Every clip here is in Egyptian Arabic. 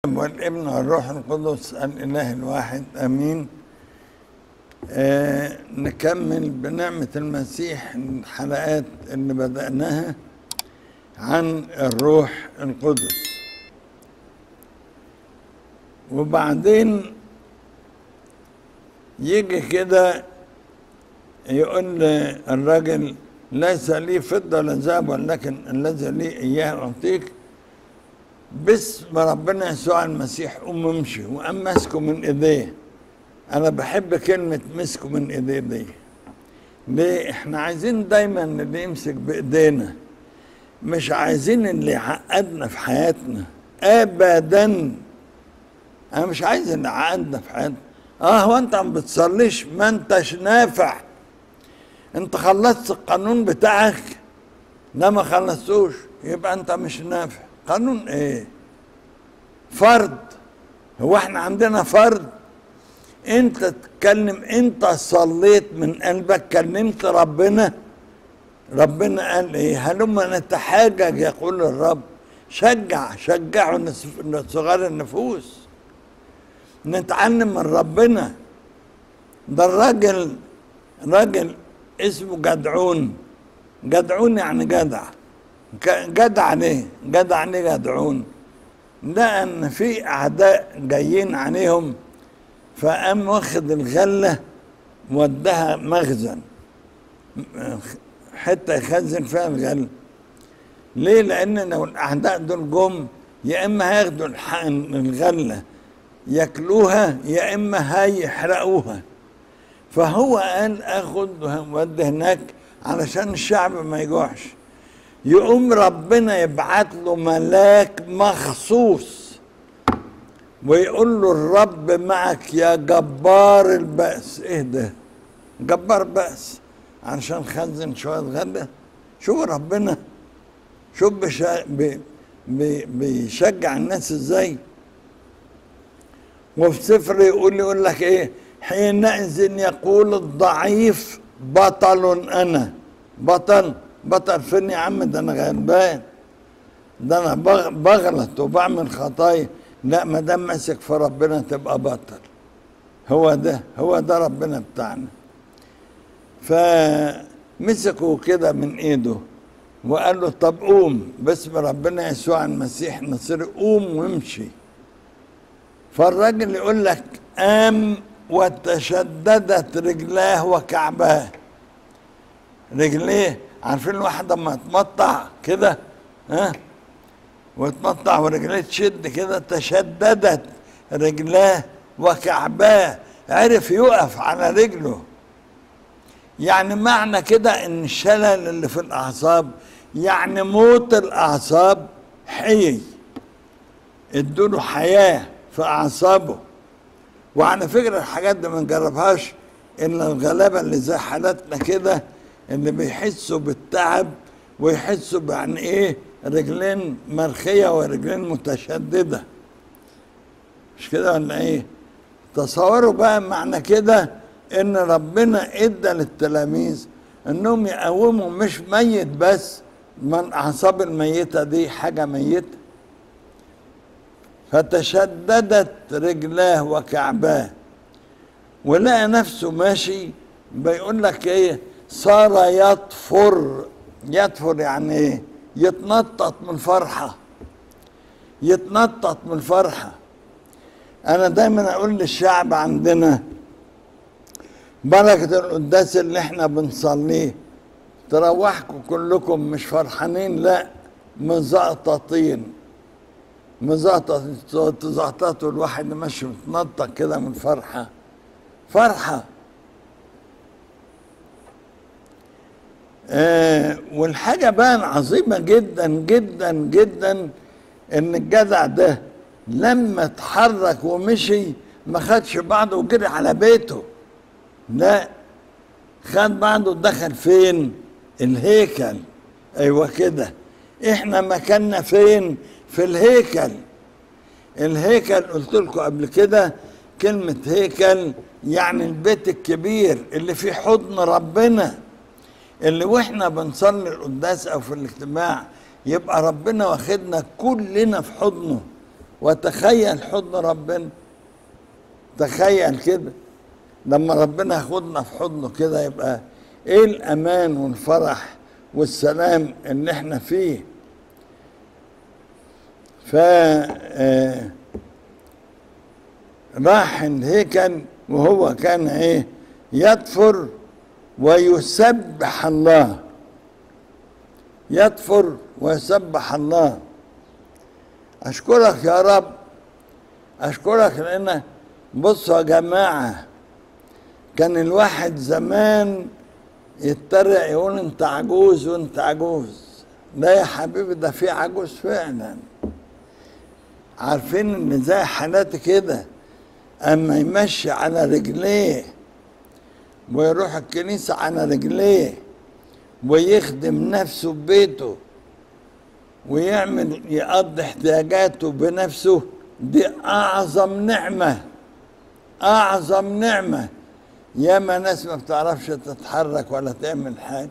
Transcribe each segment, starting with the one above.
والابن والروح القدس الإله الواحد آمين آه نكمل بنعمة المسيح الحلقات اللي بدأناها عن الروح القدس وبعدين يجي كده يقول الراجل ليس لي فضة ولا ذهب ولكن الذي لي إياه أعطيك باسم ربنا يسوع المسيح قوم امشي وقام ماسكه من ايديه انا بحب كلمه مسكه من ايديه دي ليه احنا عايزين دايما اللي يمسك بايدينا مش عايزين اللي يعقدنا في حياتنا ابدا انا مش عايز اللي يعقدنا في حياتنا اه هو انت ما بتصليش ما انتش نافع انت خلصت القانون بتاعك لا ما خلصتوش يبقى انت مش نافع قانون ايه فرض هو احنا عندنا فرض انت تتكلم انت صليت من قلبك كلمت ربنا ربنا قال ايه هلما نتحاجج يقول الرب شجع شجعوا صغار النفوس نتعلم من ربنا ده الراجل راجل اسمه جدعون جدعون يعني جدع جدع ليه؟ جدع ليه جدعون؟ لأن في أعداء جايين عليهم فقام واخد الغلة ودها مخزن حتة يخزن فيها الغلة ليه؟ لأن لو الأعداء دول جم يا إما هياخدوا الغلة ياكلوها يا إما هيحرقوها فهو قال آخد وودي هناك علشان الشعب ما يجوعش يقوم ربنا يبعت له ملاك مخصوص ويقول له الرب معك يا جبار البأس ايه ده جبار بأس علشان خزن شوية غدا شوف ربنا شوف بشا... بي... بي... بيشجع الناس ازاي وفي سفر يقول يقول لك ايه حينئذ يقول الضعيف بطل انا بطل بطل فين يا عم ده انا غلبان ده انا بغلط وبعمل خطايا لا ما دام ماسك في ربنا تبقى بطل هو ده هو ده ربنا بتاعنا فمسكوا كده من ايده وقال له طب قوم باسم ربنا يسوع المسيح نصير قوم وامشي فالراجل يقول لك قام وتشددت رجلاه وكعباه رجليه عارفين الواحد لما يتمطع كده ها ويتمطع ورجليه تشد كده تشددت رجلاه وكعباه عرف يقف على رجله يعني معنى كده ان الشلل اللي في الاعصاب يعني موت الاعصاب حي ادوله حياه في اعصابه وعلى فكره الحاجات دي ما نجربهاش الا الغلابه اللي زي حالاتنا كده اللي بيحسوا بالتعب ويحسوا بان ايه رجلين مرخيه ورجلين متشدده مش كده ولا ايه تصوروا بقى معنى كده ان ربنا ادى للتلاميذ انهم يقوموا مش ميت بس من الاعصاب الميته دي حاجه ميته فتشددت رجلاه وكعباه ولقى نفسه ماشي بيقول لك ايه صار يطفر يطفر يعني ايه يتنطط من الفرحة يتنطط من الفرحة أنا دايما أقول للشعب عندنا بركة القداس اللي احنا بنصليه تروحكم كلكم مش فرحانين لا مزقططين مزقطط تزقططوا الواحد ماشي متنطط كده من فرحة فرحة آه والحاجة بقى العظيمة جدا جدا جدا ان الجدع ده لما اتحرك ومشي ما خدش بعضه وجري على بيته لا خد بعضه ودخل فين الهيكل ايوه كده احنا مكاننا فين في الهيكل الهيكل قلت لكم قبل كده كلمة هيكل يعني البيت الكبير اللي فيه حضن ربنا اللي واحنا بنصلي القداس او في الاجتماع يبقى ربنا واخدنا كلنا في حضنه وتخيل حضن ربنا تخيل كده لما ربنا ياخدنا في حضنه كده يبقى ايه الامان والفرح والسلام اللي احنا فيه ف آه، راح الهيكل وهو كان ايه يطفر ويسبح الله يطفر ويسبح الله اشكرك يا رب اشكرك لان بصوا يا جماعه كان الواحد زمان يتريق يقول انت عجوز وانت عجوز لا يا حبيبي ده في عجوز فعلا عارفين ان زي حالاتي كده اما يمشي على رجليه ويروح الكنيسة على رجليه ويخدم نفسه ببيته ويعمل يقضي احتياجاته بنفسه دي أعظم نعمة أعظم نعمة ياما ناس ما بتعرفش تتحرك ولا تعمل حاجة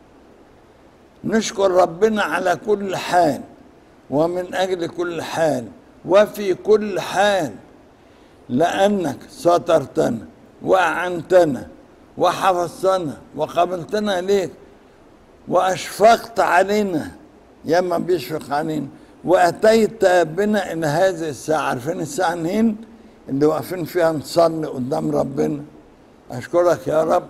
نشكر ربنا على كل حال ومن أجل كل حال وفي كل حال لأنك سترتنا وأعنتنا وحفظتنا وقبلتنا ليك وأشفقت علينا يا ما بيشفق علينا وأتيت بنا إلى هذه الساعة عارفين الساعة منين اللي واقفين فيها نصلي قدام ربنا أشكرك يا رب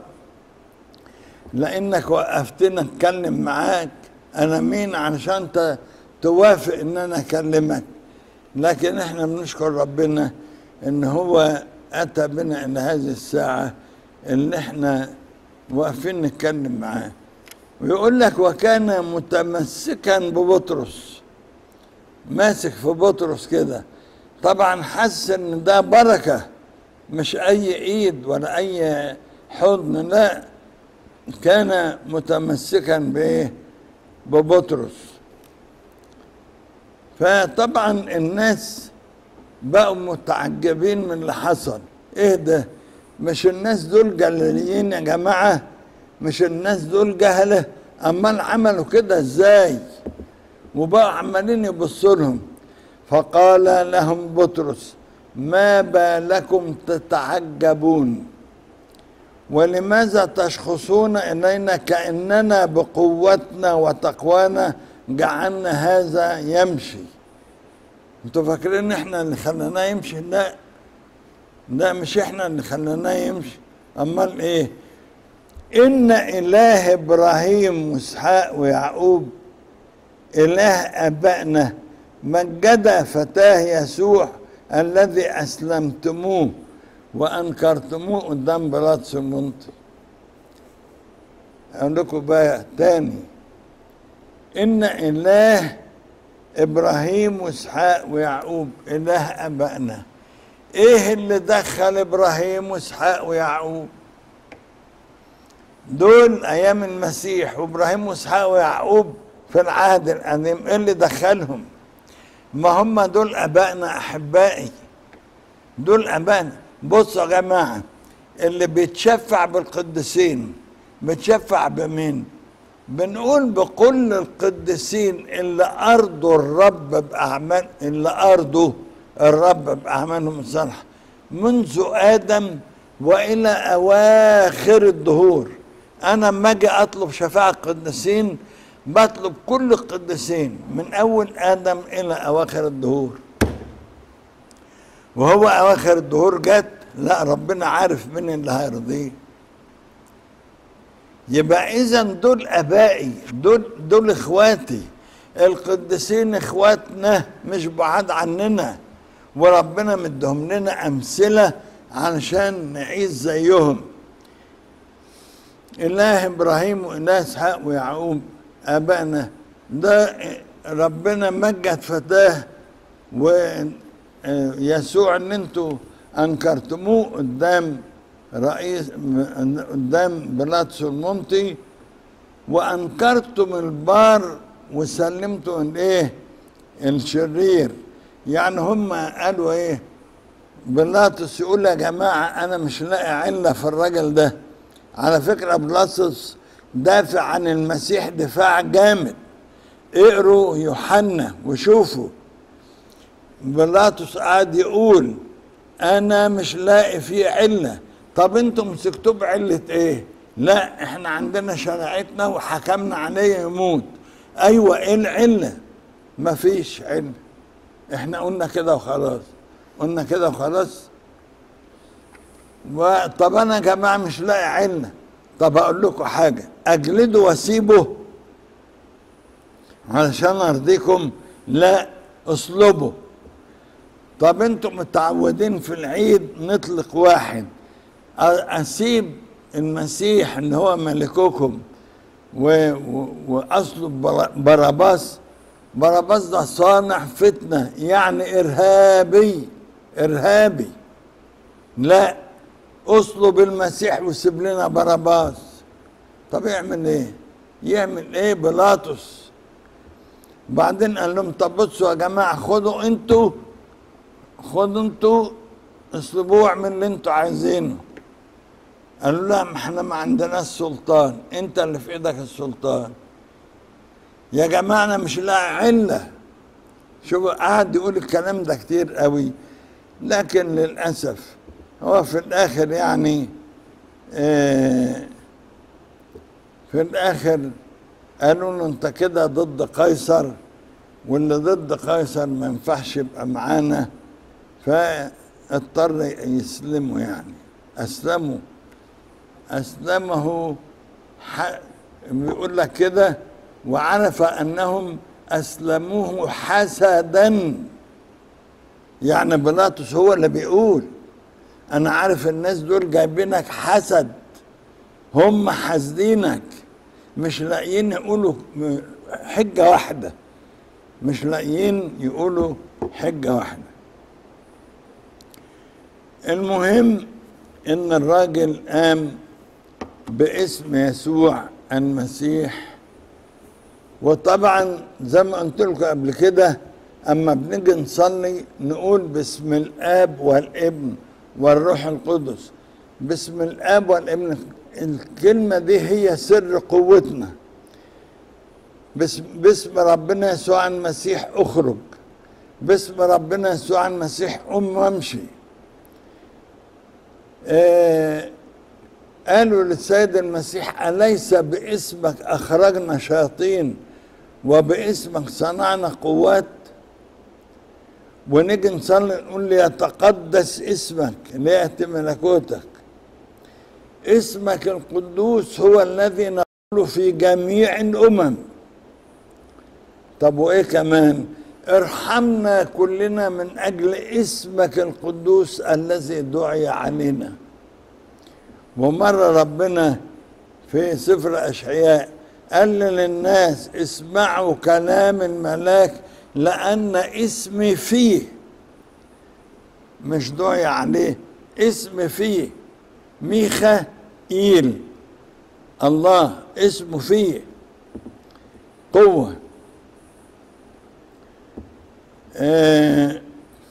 لأنك وقفتنا أتكلم معاك أنا مين علشان ت- توافق إن أنا أكلمك لكن إحنا بنشكر ربنا إن هو أتى بنا إلى هذه الساعة اللي إحنا واقفين نتكلم معاه ويقول لك وكان متمسكا ببطرس ماسك في بطرس كده طبعا حس ان ده بركه مش اي ايد ولا اي حضن لا كان متمسكا بايه ببطرس فطبعا الناس بقوا متعجبين من اللي حصل ايه ده مش الناس دول جلاليين يا جماعه مش الناس دول جهله امال عملوا كده ازاي وبقوا عمالين يبصوا لهم فقال لهم بطرس ما بالكم تتعجبون ولماذا تشخصون الينا كاننا بقوتنا وتقوانا جعلنا هذا يمشي انتوا فاكرين احنا اللي خليناه يمشي لا لا مش احنا اللي خليناه يمشي امال ايه ان اله ابراهيم واسحاق ويعقوب اله ابائنا مجد فتاه يسوع الذي اسلمتموه وانكرتموه قدام بيلاطس المنطق اقول لكم بقى تاني ان اله ابراهيم واسحاق ويعقوب اله ابائنا ايه اللي دخل ابراهيم واسحاق ويعقوب دول ايام المسيح وابراهيم واسحاق ويعقوب في العهد القديم ايه اللي دخلهم ما هم دول ابائنا احبائي دول ابائنا بصوا يا جماعه اللي بيتشفع بالقديسين بيتشفع بمين بنقول بكل القديسين اللي ارضوا الرب باعمال اللي ارضوا الرب باعمالهم الصالحه منذ ادم والى اواخر الدهور انا لما اجي اطلب شفاعه القديسين بطلب كل القديسين من اول ادم الى اواخر الدهور وهو اواخر الدهور جت لا ربنا عارف مين اللي هيرضيه يبقى اذا دول ابائي دول دول اخواتي القديسين اخواتنا مش بعاد عننا وربنا مدهم لنا امثله علشان نعيش زيهم اله ابراهيم واله اسحاق ويعقوب ابائنا ده ربنا مجد فتاه ويسوع ان انتوا انكرتموه قدام رئيس قدام بيلاطس المنطي وانكرتم البار وسلمتم الايه الشرير يعني هم قالوا ايه بيلاطس يقول يا جماعه انا مش لاقي عله في الراجل ده على فكره بيلاطس دافع عن المسيح دفاع جامد اقروا يوحنا وشوفوا بيلاطس قعد يقول انا مش لاقي فيه عله طب انتم مسكتوه بعله ايه لا احنا عندنا شريعتنا وحكمنا عليه يموت ايوه ايه العله مفيش عله احنا قلنا كده وخلاص قلنا كده وخلاص و- طب انا يا جماعه مش لاقي عله طب اقول لكم حاجه اجلده واسيبه علشان ارضيكم لا اصلبه طب انتم متعودين في العيد نطلق واحد أ- اسيب المسيح اللي هو ملككم و- و- واصلب بر- باراباس باراباس ده صانع فتنه يعني ارهابي ارهابي لا اصلب المسيح وسيب لنا باراباس طب يعمل ايه يعمل ايه بيلاطس بعدين قال لهم طب بصوا يا جماعه خدوا انتوا خدوا انتوا اصلبوه واعملوا اللي انتوا عايزينه قالوا لا ما احنا ما عندناش سلطان انت اللي في ايدك السلطان يا جماعه انا مش لاقي عله شوفوا قعد يقول الكلام ده كتير قوي لكن للاسف هو في الاخر يعني آه في الاخر قالوا له انت كده ضد قيصر واللي ضد قيصر ما ينفعش يبقى معانا فاضطر يسلموا يعني اسلموا اسلمه ح- بيقول لك كده وعرف انهم اسلموه حسدا يعني بيلاطس هو اللي بيقول انا عارف الناس دول جايبينك حسد هم حاسدينك مش لاقيين يقولوا م- حجة واحدة مش لاقيين يقولوا حجة واحدة المهم ان الراجل قام باسم يسوع المسيح وطبعا زي ما قلت لكم قبل كده اما بنيجي نصلي نقول باسم الاب والابن والروح القدس باسم الاب والابن الكلمه دي هي سر قوتنا باسم, باسم ربنا يسوع المسيح اخرج باسم ربنا يسوع المسيح قم وامشي آه قالوا للسيد المسيح أليس باسمك أخرجنا شياطين وباسمك صنعنا قوات ونيجي نصلي نقول ليتقدس اسمك ليأتي ملكوتك اسمك القدوس هو الذي نقول في جميع الأمم طب وإيه كمان ارحمنا كلنا من أجل اسمك القدوس الذي دعي علينا ومرة ربنا في سفر أشعياء قال للناس اسمعوا كلام الملاك لأن اسمي فيه مش دعي عليه اسم فيه ميخا إيل الله اسمه فيه قوة آه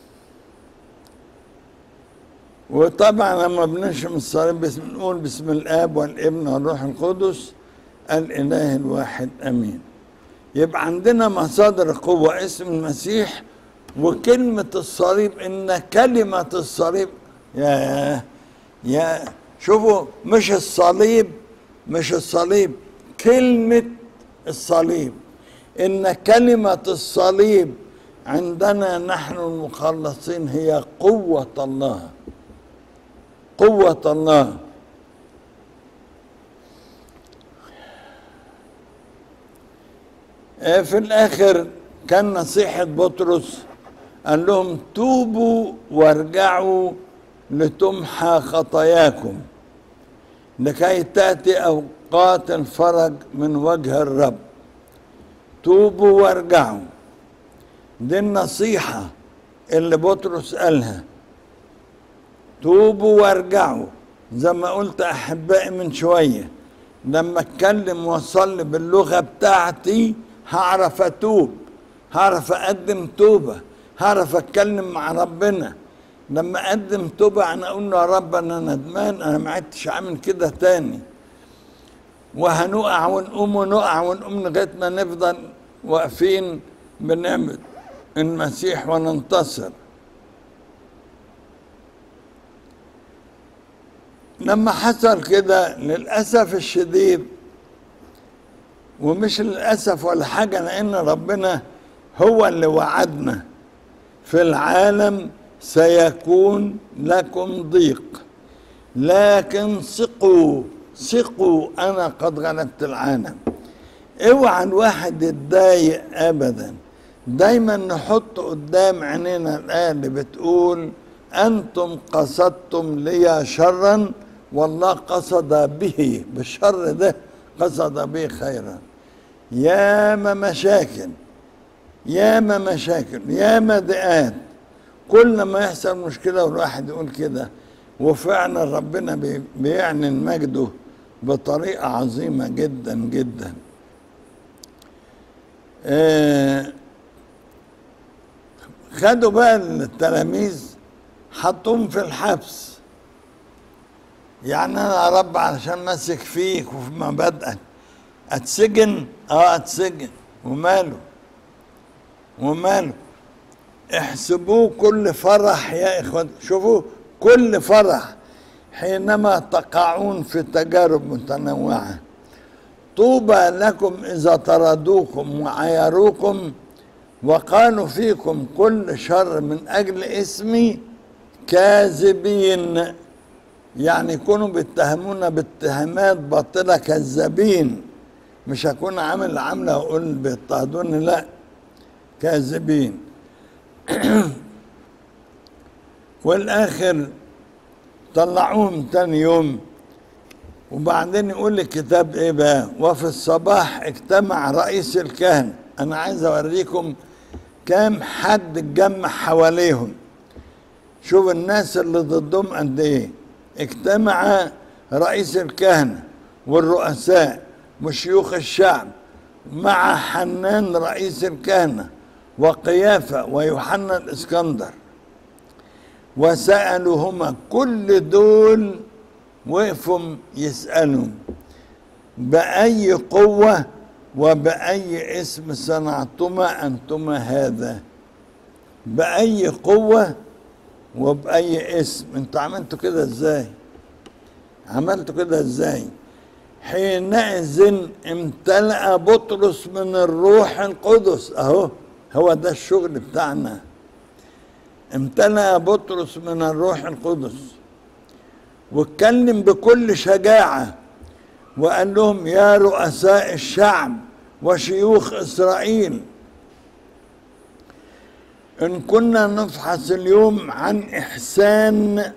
وطبعا لما بنشم الصليب باسم نقول بسم الاب والابن والروح القدس الاله الواحد امين يبقى عندنا مصادر قوه اسم المسيح وكلمه الصليب ان كلمه الصليب يا يا شوفوا مش الصليب مش الصليب كلمه الصليب ان كلمه الصليب عندنا نحن المخلصين هي قوه الله قوة الله آه، في الآخر كان نصيحة بطرس قال لهم توبوا وارجعوا لتمحى خطاياكم لكي تأتي أوقات الفرج من وجه الرب توبوا وارجعوا دي النصيحة اللي بطرس قالها توبوا وارجعوا زي ما قلت احبائي من شويه لما اتكلم واصلي باللغه بتاعتي هعرف اتوب هعرف اقدم توبه هعرف اتكلم مع ربنا لما اقدم توبه انا اقول له يا رب انا ندمان انا ما عدتش عامل كده تاني وهنقع ونقوم ونقع ونقوم لغايه ما نفضل واقفين بنعمل المسيح وننتصر لما حصل كده للأسف الشديد ومش للأسف ولا حاجة لأن ربنا هو اللي وعدنا في العالم سيكون لكم ضيق لكن ثقوا ثقوا أنا قد غلبت العالم اوعى الواحد يتضايق أبدا دايما نحط قدام عينينا الآية اللي بتقول أنتم قصدتم لي شرا والله قصد به بالشر ده قصد به خيرا ياما مشاكل ياما مشاكل ياما ضيقات كل ما يحصل مشكلة والواحد يقول كده وفعلا ربنا بي- بيعلن مجده بطريقة عظيمة جدا جدا آه، خدوا بقى التلاميذ حطوهم في الحبس يعني انا يا رب علشان ماسك فيك وفي مبادئك اتسجن اه اتسجن وماله وماله احسبوه كل فرح يا اخوان شوفوا كل فرح حينما تقعون في تجارب متنوعه طوبى لكم اذا طردوكم وعايروكم وقالوا فيكم كل شر من اجل اسمي كاذبين يعني يكونوا بيتهمونا باتهامات باطله كذابين مش هكون عامل عامله واقول بيضطهدوني لا كاذبين والاخر طلعوهم تاني يوم وبعدين يقول الكتاب ايه بقى وفي الصباح اجتمع رئيس الكهنة انا عايز اوريكم كام حد اتجمع حواليهم شوف الناس اللي ضدهم قد ايه اجتمع رئيس الكهنة والرؤساء وشيوخ الشعب مع حنان رئيس الكهنة وقيافة ويوحنا الإسكندر وسألوهما كل دول وقفوا يسألهم بأي قوة وبأي اسم صنعتما أنتما هذا بأي قوة وبأي اسم انتوا عملتوا كده ازاي عملتوا كده ازاي حينئذ امتلأ بطرس من الروح القدس اهو هو ده الشغل بتاعنا امتلأ بطرس من الروح القدس واتكلم بكل شجاعة وقال لهم يا رؤساء الشعب وشيوخ إسرائيل إن كنا نفحص اليوم عن إحسان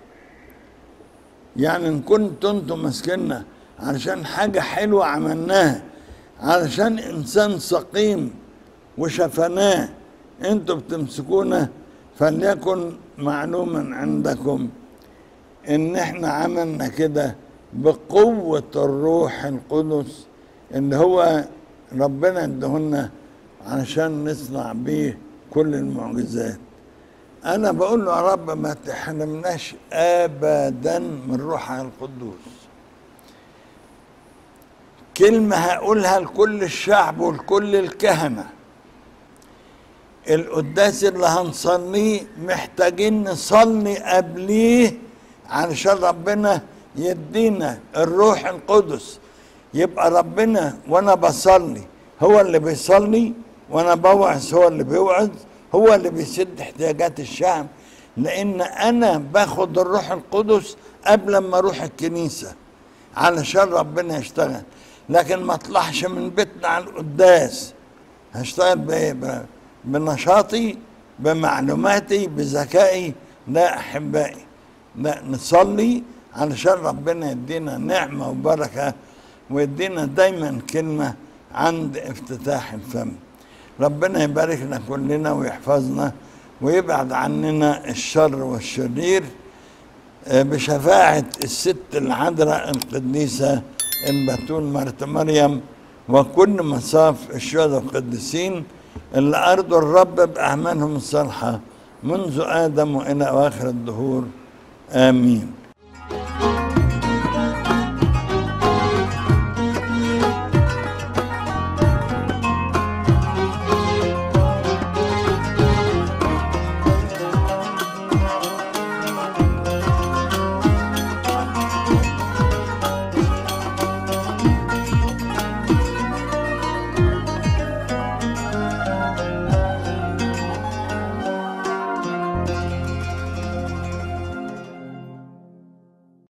يعني إن كنتوا أنتم ماسكيننا علشان حاجة حلوة عملناها علشان إنسان سقيم وشفناه أنتوا بتمسكونا فليكن معلوما عندكم ان احنا عملنا كده بقوة الروح القدس اللي هو ربنا ادهنا علشان نصنع بيه كل المعجزات انا بقول له يا رب ما تحرمناش ابدا من روحك القدوس كلمة هقولها لكل الشعب ولكل الكهنة القداس اللي هنصليه محتاجين نصلي قبليه علشان ربنا يدينا الروح القدس يبقى ربنا وانا بصلي هو اللي بيصلي وانا بوعظ هو اللي بيوعظ هو اللي بيسد احتياجات الشعب لان انا باخد الروح القدس قبل ما اروح الكنيسه علشان ربنا يشتغل لكن ما اطلعش من بيتنا على القداس هشتغل بايه ب- بنشاطي بمعلوماتي بذكائي لا احبائي لا نصلي علشان ربنا يدينا نعمه وبركه ويدينا دايما كلمه عند افتتاح الفم ربنا يباركنا كلنا ويحفظنا ويبعد عننا الشر والشرير آه، بشفاعة الست العذراء القديسة البتول مرت مريم وكل مصاف الشهداء القديسين اللي أرضوا الرب بأعمالهم الصالحة منذ آدم وإلى آخر الدهور آمين